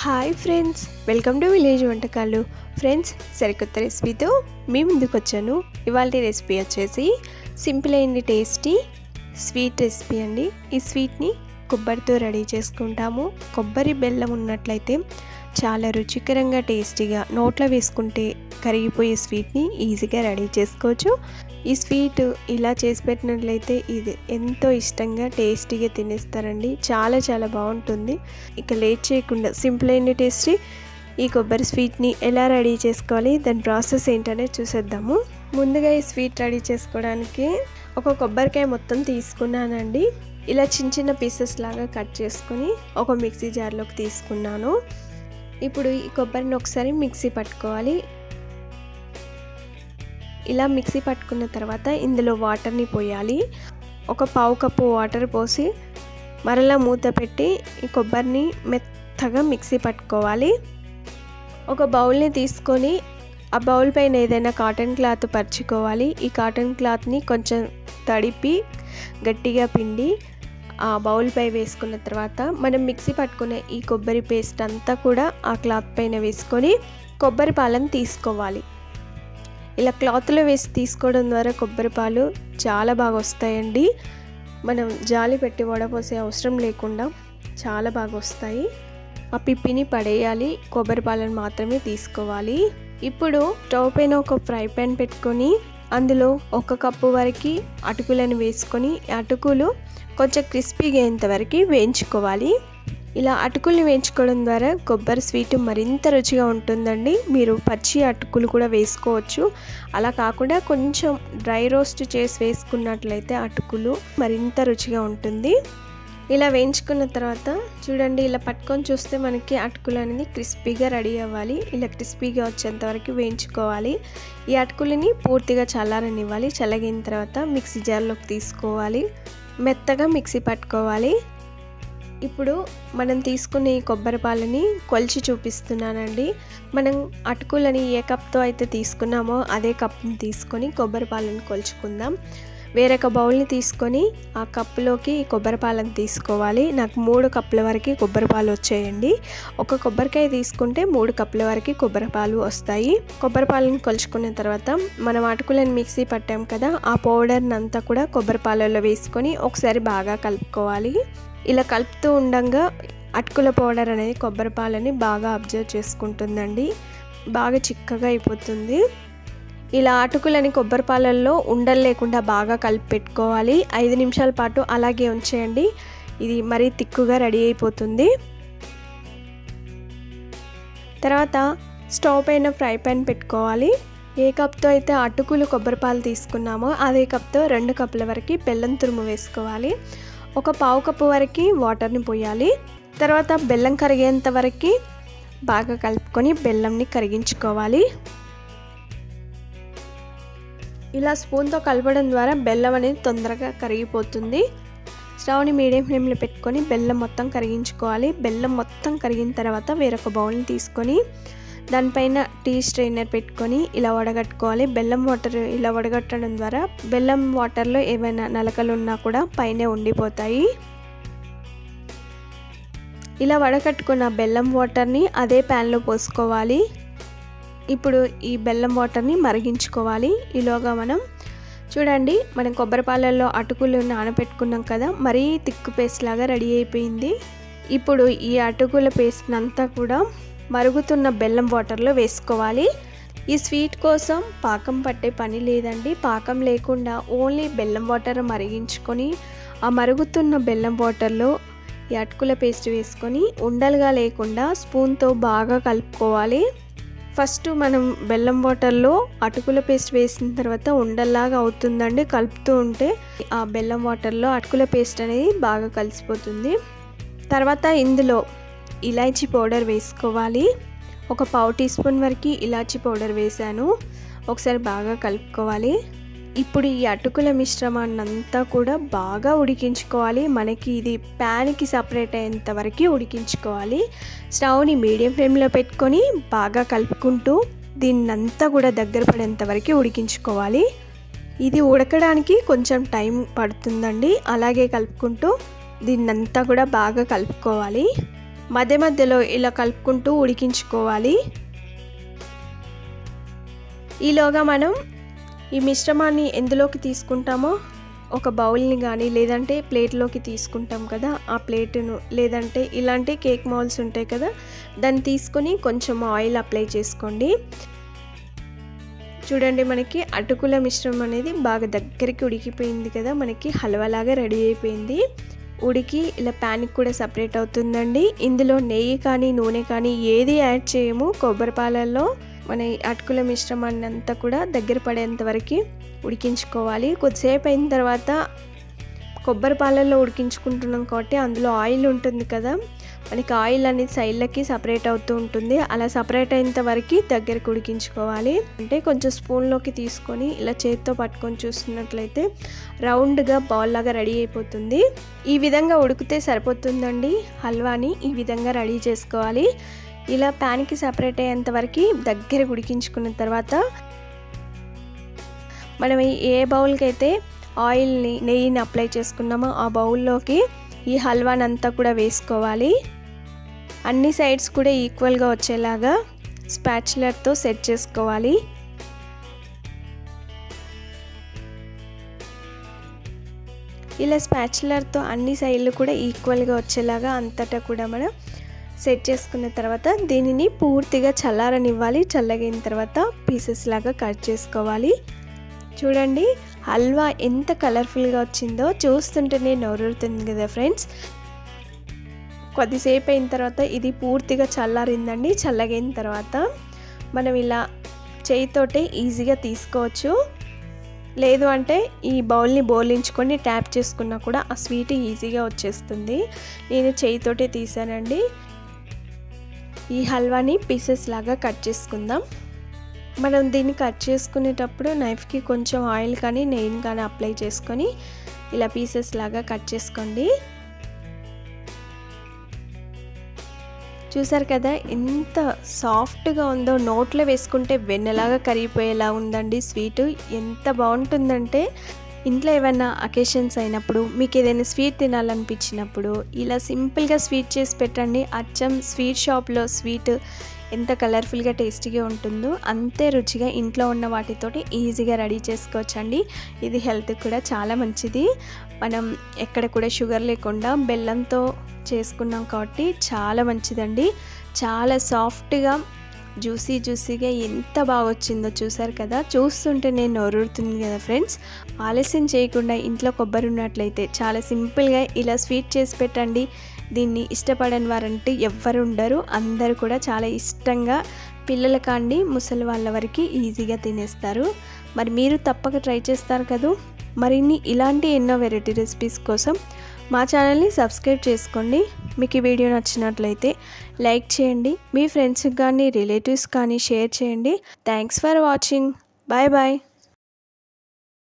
hi friends welcome to village వంటకాలు friends సరికొత్త రెసిపీతో మీ ముందుకు వచ్చాను ఇవాళ రెసిపీ వచ్చేసి సింపుల్ అయిన టేస్టీ స్వీట్ రెసిపీ అండి ఈ స్వీట్ని కొబ్బరితో రెడీ చేసుకుంటాము కొబ్బరి బెల్లం ఉన్నట్లయితే చాలా రుచికరంగా టేస్టీగా నోట్లో వేసుకుంటే కరిగిపోయే స్వీట్ని ఈజీగా రెడీ చేసుకోవచ్చు ఈ స్వీట్ ఇలా చేసి పెట్టినట్లయితే ఇది ఎంతో ఇష్టంగా టేస్టీగా తినేస్తారండి చాలా చాలా బాగుంటుంది ఇక లేట్ చేయకుండా సింపుల్ అయిన టేస్టీ ఈ కొబ్బరి స్వీట్ని ఎలా రెడీ చేసుకోవాలి దాని ప్రాసెస్ ఏంటనే చూసేద్దాము ముందుగా ఈ స్వీట్ రెడీ చేసుకోవడానికి ఒక కొబ్బరికాయ మొత్తం తీసుకున్నానండి ఇలా చిన్న చిన్న పీసెస్ లాగా కట్ చేసుకుని ఒక మిక్సీ జార్లోకి తీసుకున్నాను ఇప్పుడు ఈ కొబ్బరిని ఒకసారి మిక్సీ పట్టుకోవాలి ఇలా మిక్సీ పట్టుకున్న తర్వాత ఇందులో వాటర్ని పోయాలి ఒక పావు కప్పు వాటర్ పోసి మరలా మూత పెట్టి ఈ కొబ్బరిని మెత్తగా మిక్సీ పట్టుకోవాలి ఒక బౌల్ని తీసుకొని ఆ బౌల్ పైన ఏదైనా కాటన్ క్లాత్ పరుచుకోవాలి ఈ కాటన్ క్లాత్ని కొంచెం తడిపి గట్టిగా పిండి ఆ బౌల్పై వేసుకున్న తర్వాత మనం మిక్సీ పట్టుకునే ఈ కొబ్బరి పేస్ట్ అంతా కూడా ఆ క్లాత్ పైన వేసుకొని కొబ్బరి పాలను తీసుకోవాలి ఇలా క్లాత్లో వేసి తీసుకోవడం ద్వారా కొబ్బరి పాలు చాలా బాగా వస్తాయండి మనం జాలి పెట్టి వడపోసే అవసరం లేకుండా చాలా బాగా వస్తాయి ఆ పిప్పిని పడేయాలి కొబ్బరి పాలను మాత్రమే తీసుకోవాలి ఇప్పుడు స్టవ్ పైన ఒక ఫ్రై పాన్ పెట్టుకొని అందులో ఒక కప్పు వరకు అటుకులను వేసుకొని అటుకులు కొంచెం క్రిస్పీగా అయ్యేంత వరకు వేయించుకోవాలి ఇలా అటుకుల్ని వేయించుకోవడం ద్వారా కొబ్బరి స్వీట్ మరింత రుచిగా ఉంటుందండి మీరు పచ్చి అటుకులు కూడా వేసుకోవచ్చు అలా కాకుండా కొంచెం డ్రై రోస్ట్ చేసి వేసుకున్నట్లయితే అటుకులు మరింత రుచిగా ఉంటుంది ఇలా వేయించుకున్న తర్వాత చూడండి ఇలా పట్టుకొని చూస్తే మనకి అటుకులు అనేది క్రిస్పీగా రెడీ అవ్వాలి ఇలా క్రిస్పీగా వచ్చేంత వరకు వేయించుకోవాలి ఈ అటుకులని పూర్తిగా చల్లారనివ్వాలి చల్లగిన తర్వాత మిక్సీ జార్లోకి తీసుకోవాలి మెత్తగా మిక్సీ పట్టుకోవాలి ఇప్పుడు మనం తీసుకునే ఈ కొబ్బరి పాలని కొలిచి చూపిస్తున్నానండి మనం అటుకులని ఏ కప్తో అయితే తీసుకున్నామో అదే కప్ని తీసుకొని కొబ్బరి పాలను కొలుచుకుందాం వేరొక బౌల్ని తీసుకొని ఆ కప్పులోకి కొబ్బరి పాలను తీసుకోవాలి నాకు మూడు కప్పుల వరకు కొబ్బరి పాలు వచ్చాయండి ఒక కొబ్బరికాయ తీసుకుంటే మూడు కప్పుల వరకు కొబ్బరి పాలు వస్తాయి కొబ్బరి పాలను కొలుచుకున్న తర్వాత మనం అటుకులను మిక్సీ పట్టాం కదా ఆ పౌడర్ని అంతా కూడా కొబ్బరి పాలలో వేసుకొని ఒకసారి బాగా కలుపుకోవాలి ఇలా కలుపుతూ ఉండగా అటుకుల పౌడర్ అనేది కొబ్బరి పాలని బాగా అబ్జర్వ్ చేసుకుంటుందండి బాగా చిక్కగా అయిపోతుంది ఇలా అటుకులని కొబ్బరి పాలల్లో ఉండలు లేకుండా బాగా కలిపి పెట్టుకోవాలి ఐదు నిమిషాల పాటు అలాగే ఉంచేయండి ఇది మరీ తిక్కుగా రెడీ అయిపోతుంది తర్వాత స్టవ్ పైన ఫ్రై పాన్ పెట్టుకోవాలి ఏ కప్తో అయితే అటుకులు కొబ్బరి పాలు తీసుకున్నామో అదే కప్తో రెండు కప్పుల వరకు బెల్లం తురుము వేసుకోవాలి ఒక పావు కప్పు వరకు వాటర్ని పోయాలి తర్వాత బెల్లం కరిగేంత వరకు బాగా కలుపుకొని బెల్లంని కరిగించుకోవాలి ఇలా స్పూన్తో కలపడం ద్వారా బెల్లం అనేది తొందరగా కరిగిపోతుంది స్టవ్ని మీడియం ఫ్లేమ్లో పెట్టుకొని బెల్లం మొత్తం కరిగించుకోవాలి బెల్లం మొత్తం కరిగిన తర్వాత వేరొక బౌల్ని తీసుకొని దానిపైన టీ స్ట్రైనర్ పెట్టుకొని ఇలా వడగట్టుకోవాలి బెల్లం వాటర్ ఇలా వడగట్టడం ద్వారా బెల్లం వాటర్లో ఏమైనా నలకలు ఉన్నా కూడా పైనే ఉండిపోతాయి ఇలా వడకట్టుకున్న బెల్లం వాటర్ని అదే ప్యాన్లో పోసుకోవాలి ఇప్పుడు ఈ బెల్లం వాటర్ని మరిగించుకోవాలి ఈలోగా మనం చూడండి మనం కొబ్బరి పాలల్లో అటుకులు నానబెట్టుకున్నాం కదా మరీ తిక్కు పేస్ట్ లాగా రెడీ అయిపోయింది ఇప్పుడు ఈ అటుకుల పేస్ట్ అంతా కూడా మరుగుతున్న బెల్లం వాటర్లో వేసుకోవాలి ఈ స్వీట్ కోసం పాకం పట్టే పని లేదండి పాకం లేకుండా ఓన్లీ బెల్లం వాటర్ మరిగించుకొని ఆ మరుగుతున్న బెల్లం వాటర్లో ఈ అటుకుల పేస్ట్ వేసుకొని ఉండలుగా లేకుండా స్పూన్తో బాగా కలుపుకోవాలి ఫస్ట్ మనం బెల్లం వాటర్లో అటుకుల పేస్ట్ వేసిన తర్వాత ఉండల్లాగా అవుతుందండి కలుపుతూ ఉంటే ఆ బెల్లం వాటర్లో అటుకుల పేస్ట్ అనేది బాగా కలిసిపోతుంది తర్వాత ఇందులో ఇలాచీ పౌడర్ వేసుకోవాలి ఒక పావు టీ స్పూన్ వరకు ఇలాచీ పౌడర్ వేసాను ఒకసారి బాగా కలుపుకోవాలి ఇప్పుడు ఈ అటుకుల మిశ్రమాన్ని అంతా కూడా బాగా ఉడికించుకోవాలి మనకి ఇది ప్యాన్కి సపరేట్ అయ్యేంత వరకు ఉడికించుకోవాలి స్టవ్ని మీడియం ఫ్లేమ్లో పెట్టుకొని బాగా కలుపుకుంటూ దీన్నంతా కూడా దగ్గర పడేంత వరకు ఉడికించుకోవాలి ఇది ఉడకడానికి కొంచెం టైం పడుతుందండి అలాగే కలుపుకుంటూ దీన్నంతా కూడా బాగా కలుపుకోవాలి మధ్య మధ్యలో ఇలా కలుపుకుంటూ ఉడికించుకోవాలి ఈలోగా మనం ఈ మిశ్రమాన్ని ఎందులోకి తీసుకుంటామో ఒక బౌల్ని కానీ లేదంటే ప్లేట్లోకి తీసుకుంటాం కదా ఆ ప్లేటును లేదంటే ఇలాంటి కేక్ మౌల్స్ ఉంటాయి కదా దాన్ని తీసుకొని కొంచెం ఆయిల్ అప్లై చేసుకోండి చూడండి మనకి అటుకుల మిశ్రమం అనేది బాగా దగ్గరికి ఉడికిపోయింది కదా మనకి హల్వాలాగా రెడీ అయిపోయింది ఉడికి ఇలా ప్యాన్కి కూడా సపరేట్ అవుతుందండి ఇందులో నెయ్యి కానీ నూనె కానీ ఏది యాడ్ చేయము కొబ్బరి పాలల్లో మన అటుకుల మిశ్రమాన్ని అంతా కూడా దగ్గర పడేంత వరకు ఉడికించుకోవాలి కొద్దిసేపు అయిన తర్వాత కొబ్బరి పాలల్లో ఉడికించుకుంటున్నాం కాబట్టి అందులో ఆయిల్ ఉంటుంది కదా మనకి ఆయిల్ అనేది సైడ్లకి సపరేట్ అవుతూ ఉంటుంది అలా సపరేట్ అయినంత వరకు దగ్గరికి ఉడికించుకోవాలి అంటే కొంచెం స్పూన్లోకి తీసుకొని ఇలా చేతితో పట్టుకొని చూస్తున్నట్లయితే రౌండ్గా బాల్ లాగా రెడీ అయిపోతుంది ఈ విధంగా ఉడికితే సరిపోతుందండి హల్వాని ఈ విధంగా రెడీ చేసుకోవాలి ఇలా ప్యాన్కి సపరేట్ అయ్యేంత వరకు దగ్గర ఉడికించుకున్న తర్వాత మనం ఏ బౌల్కి అయితే ఆయిల్ని నెయ్యిని అప్లై చేసుకున్నామో ఆ బౌల్లోకి ఈ హల్వాని అంతా కూడా వేసుకోవాలి అన్ని సైడ్స్ కూడా ఈక్వల్గా వచ్చేలాగా స్పాచులర్తో సెట్ చేసుకోవాలి ఇలా స్పాచులర్తో అన్ని సైడ్లు కూడా ఈక్వల్గా వచ్చేలాగా అంతటా కూడా మనం సెట్ చేసుకున్న తర్వాత దీనిని పూర్తిగా చల్లారనివ్వాలి చల్లగైన తర్వాత పీసెస్ లాగా కట్ చేసుకోవాలి చూడండి హల్వా ఎంత కలర్ఫుల్గా వచ్చిందో చూస్తుంటేనే నోరుతుంది కదా ఫ్రెండ్స్ కొద్దిసేపు అయిన తర్వాత ఇది పూర్తిగా చల్లారిందండి చల్లగైన తర్వాత మనం ఇలా చేయితోటి ఈజీగా తీసుకోవచ్చు లేదు అంటే ఈ బౌల్ని బోలించుకొని ట్యాప్ చేసుకున్నా కూడా ఆ స్వీట్ ఈజీగా వచ్చేస్తుంది నేను చేయితోటే తీసానండి ఈ హల్వాని పీసెస్ లాగా కట్ చేసుకుందాం మనం దీన్ని కట్ చేసుకునేటప్పుడు నైఫ్కి కొంచెం ఆయిల్ కానీ నెయ్యిని కానీ అప్లై చేసుకొని ఇలా పీసెస్ లాగా కట్ చేసుకోండి చూసారు కదా ఎంత సాఫ్ట్గా ఉందో నోట్లో వేసుకుంటే వెన్నెలాగా కరిగిపోయేలా ఉందండి స్వీట్ ఎంత బాగుంటుందంటే ఇంట్లో ఏమైనా అకేషన్స్ అయినప్పుడు మీకు ఏదైనా స్వీట్ తినాలనిపించినప్పుడు ఇలా సింపుల్గా స్వీట్ చేసి పెట్టండి అచ్చం స్వీట్ షాప్లో స్వీట్ ఎంత కలర్ఫుల్గా టేస్టీగా ఉంటుందో అంతే రుచిగా ఇంట్లో ఉన్న వాటితోటి ఈజీగా రెడీ చేసుకోవచ్చండి ఇది హెల్త్కి కూడా చాలా మంచిది మనం ఎక్కడ కూడా షుగర్ లేకుండా బెల్లంతో చేసుకున్నాం కాబట్టి చాలా మంచిదండి చాలా సాఫ్ట్గా జ్యూసీ జ్యూసీగా ఎంత బాగా వచ్చిందో చూసారు కదా చూస్తుంటే నేను నోరుతుంది కదా ఫ్రెండ్స్ ఆలస్యం చేయకుండా ఇంట్లో కొబ్బరి ఉన్నట్లయితే చాలా సింపుల్గా ఇలా స్వీట్ చేసి పెట్టండి దీన్ని ఇష్టపడని వారంటే ఎవ్వరు ఉండరు అందరూ కూడా చాలా ఇష్టంగా పిల్లల కాండి ముసలి వాళ్ళ వరకు ఈజీగా తినేస్తారు మరి మీరు తప్పక ట్రై చేస్తారు కదా మరిన్ని ఇలాంటి ఎన్నో వెరైటీ రెసిపీస్ కోసం మా ఛానల్ని సబ్స్క్రైబ్ చేసుకోండి మీకు ఈ వీడియో నచ్చినట్లయితే లైక్ చేయండి మీ ఫ్రెండ్స్కి కానీ రిలేటివ్స్ కానీ షేర్ చేయండి thanks for watching bye bye